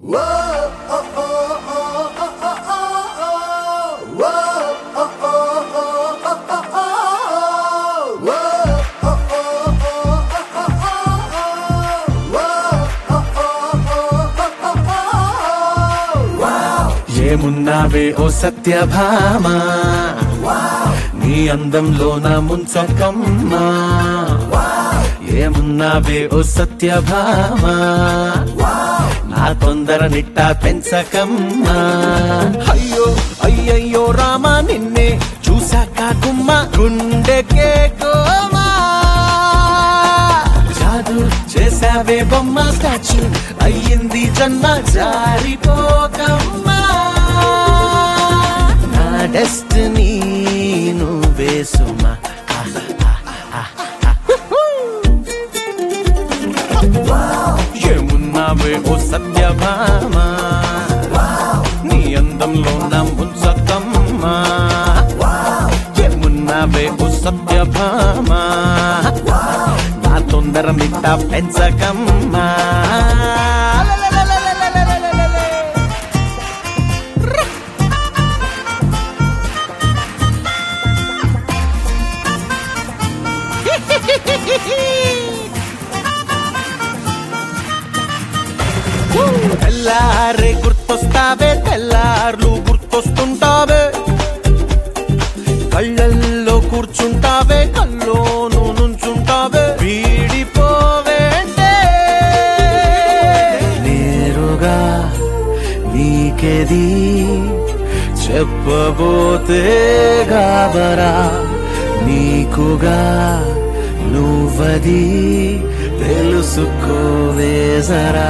ఏమున్నావే ఓ సత్యభామా నీ అందంలో నా ముంచకమ్మా ఏమున్నావే ఓ సత్యభామా నా తొందర నిట్ట పెంచకమ్మా అయ్యో అయ్యయ్యో రామా నిన్నే చూసాక గుమ్మ గుండెకే కోమా జాదు చేసావే బొమ్మ స్టాచ్యూ అయ్యింది జన్మ జారిపోకమ్మా నా డెస్టినీ నువ్వే సుమా ఏమున్నావే ఓ సత్యభామా నీ అందంలో నా ముంచకమ్మా ఏమున్నావే ఓ సత్యభామా నా తొందర మిట్ట పెంచకమ్మా తెల్లారే గుర్తొస్తావే తెల్లార్లు గుర్తొస్తుంటావే కళ్ళల్లో కూర్చుంటావే కల్లోను నుంచుంటావే వీడిపోవేంటే నేరుగా నీకెది చెప్పబోతే గాబరా నీకుగా నువ్వది తెలుసుకోవేసరా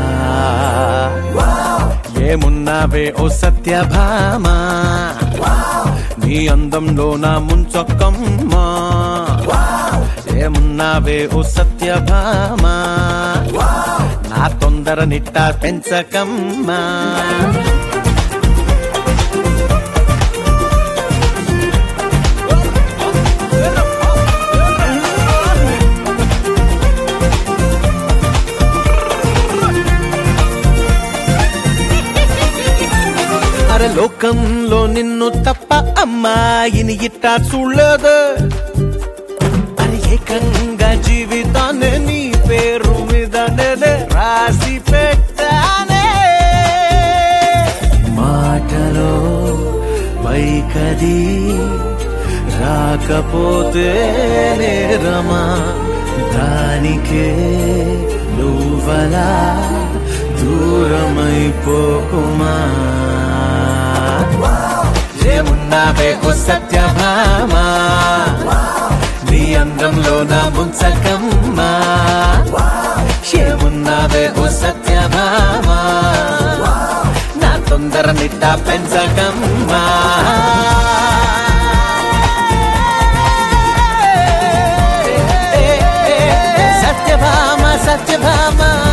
ఏమున్నావే ఓ సత్యభామా నీ అందంలో నా ముంచొక్కమ్మా ఏమున్నావే ఓ సత్యభామా నా తొందర నిట్ట పెంచకమ్మా అరే లోకంలో నిన్ను తప్ప అమ్మాయిని ఇట్టా చూడలేదు అరే ఏకంగా జీవితాన్ని నీ పేరు మీద నేనే రాసి పెట్టానే మాటలో పైకది రాకపోతే నేరమా దానికే నువ్వలా దూరమైపోకుమా ఏమున్నావే ఓ సత్యభామా నీ అందంలో నా ముంచకమ్మా ఏమున్నావే ఓ సత్యభామా నా తొందర నిట్ట పెంచకమ్మా సత్యభామ సత్యభామ